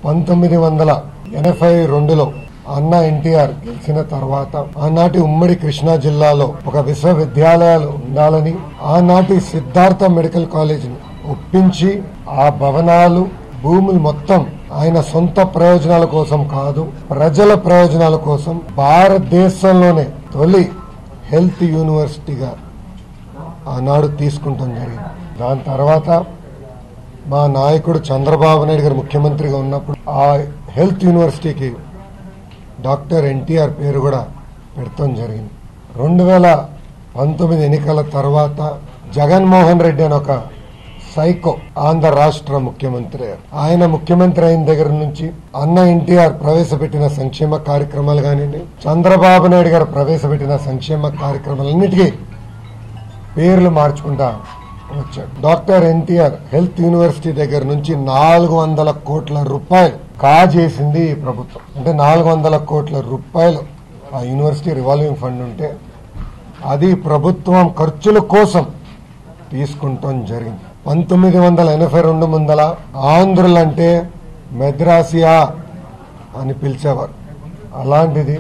పంతొమ్మిది వందల ఎనభై రెండులో అన్న ఎన్టీఆర్ గెలిచిన తర్వాత ఆనాటి ఉమ్మడి కృష్ణా జిల్లాలో ఒక విశ్వవిద్యాలయాలు ఉండాలని ఆనాటి సిద్ధార్థ మెడికల్ కాలేజీని ఒప్పించి ఆ భవనాలు భూములు మొత్తం ఆయన సొంత ప్రయోజనాల కోసం కాదు ప్రజల ప్రయోజనాల కోసం భారతదేశంలోనే తొలి హెల్త్ యూనివర్సిటీగా ఆనాడు తీసుకుంటాం జరిగింది దాని తర్వాత మా నాయకుడు చంద్రబాబు నాయుడు గారు ముఖ్యమంత్రిగా ఉన్నప్పుడు ఆ హెల్త్ యూనివర్సిటీకి డాక్టర్ ఎన్టీఆర్ పేరు కూడా పెడతాం జరిగింది రెండు వేల పంతొమ్మిది ఎన్నికల తర్వాత జగన్మోహన్ రెడ్డి అని ఒక సైకో ఆంధ్ర రాష్ట్ర ముఖ్యమంత్రి అయ్యారు. ఆయన ముఖ్యమంత్రి అయిన దగ్గర నుంచి అన్న ఎన్టీఆర్ ప్రవేశపెట్టిన సంక్షేమ కార్యక్రమాలు కానివ్వండి చంద్రబాబు నాయుడు గారు ప్రవేశపెట్టిన సంక్షేమ కార్యక్రమాలన్నిటికీ పేర్లు మార్చుకుంటా వచ్చాడు డాక్టర్ ఎన్టీఆర్ హెల్త్ యూనివర్సిటీ దగ్గర నుంచి నాలుగు వందల కోట్ల రూపాయలు కాజేసింది ఈ ప్రభుత్వం అంటే నాలుగు వందల కోట్ల రూపాయలు ఆ యూనివర్సిటీ రివాల్వింగ్ ఫండ్ ఉంటే అది ప్రభుత్వం ఖర్చుల కోసం తీసుకుంటాం జరిగింది పంతొమ్మిది వందల ఎనభై రెండు ముందల ఆంధ్రులంటే మెద్రాసియా అని పిలిచేవారు అలాంటిది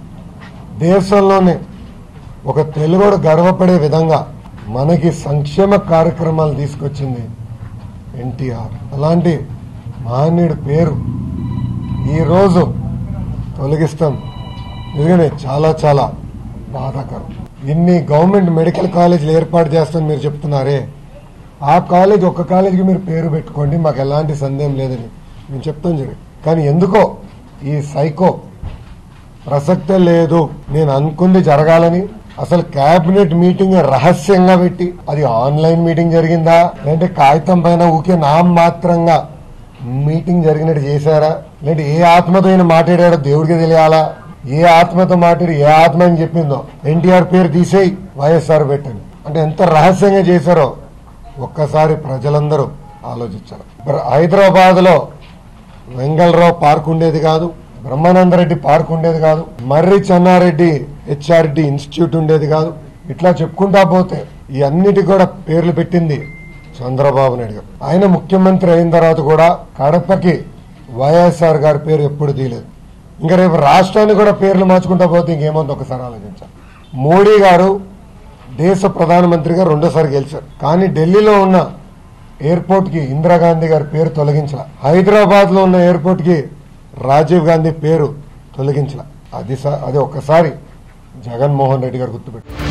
దేశంలోనే ఒక తెలుగుడు గర్వపడే విధంగా మనకి సంక్షేమ కార్యక్రమాలు తీసుకొచ్చింది ఎన్టీఆర్ అలాంటి మహనీయుడి పేరు ఈరోజు తొలగిస్తాం నిజంగానే చాలా చాలా బాధాకరం ఇన్ని గవర్నమెంట్ మెడికల్ కాలేజీలు ఏర్పాటు చేస్తామని మీరు చెప్తున్నారే ఆ కాలేజ్ ఒక్క కాలేజీకి మీరు పేరు పెట్టుకోండి మాకు ఎలాంటి సందేహం లేదని మేము చెప్తాం జరిగింది కానీ ఎందుకో ఈ సైకో ప్రసక్తే లేదు నేను అనుకుంది జరగాలని అసలు కేబినెట్ మీటింగ్ రహస్యంగా పెట్టి అది ఆన్లైన్ మీటింగ్ జరిగిందా లేదంటే కాగితం పైన ఊకే నామ మాత్రంగా మీటింగ్ జరిగినట్టు చేశారా లేదంటే ఏ ఆత్మతో ఆయన మాట్లాడాడో దేవుడికి తెలియాలా ఏ ఆత్మతో మాట్లాడి ఏ ఆత్మ అని చెప్పిందో ఎన్టీఆర్ పేరు తీసేయి వైఎస్ఆర్ పెట్టండి అంటే ఎంత రహస్యంగా చేశారో ఒక్కసారి ప్రజలందరూ ఆలోచించారు హైదరాబాద్ లో వెంగళరావు పార్క్ ఉండేది కాదు బ్రహ్మానందరెడ్డి పార్క్ ఉండేది కాదు మర్రి చెన్నారెడ్డి హెచ్ఆర్డి ఇన్స్టిట్యూట్ ఉండేది కాదు ఇట్లా చెప్పుకుంటా పోతే ఈ అన్నిటి కూడా పేర్లు పెట్టింది చంద్రబాబు నాయుడు గారు ఆయన ముఖ్యమంత్రి అయిన తర్వాత కూడా కడపకి వైఎస్ఆర్ గారి పేరు ఎప్పుడు తీయలేదు ఇంకా రేపు రాష్ట్రాన్ని కూడా పేర్లు మార్చుకుంటా పోతే ఇంకేమవుతుందో ఒకసారి ఆలోచించాలి మోడీ గారు దేశ ప్రధానమంత్రిగా రెండోసారి గెలిచారు కానీ ఢిల్లీలో ఉన్న ఎయిర్పోర్ట్ కి ఇందిరాగాంధీ గారి పేరు తొలగించాల హైదరాబాద్ లో ఉన్న ఎయిర్పోర్ట్ కి రాజీవ్ గాంధీ పేరు తొలగించాల అది స- అది ఒక్కసారి జగన్మోహన్ రెడ్డి గారు గుర్తుపెట్టారు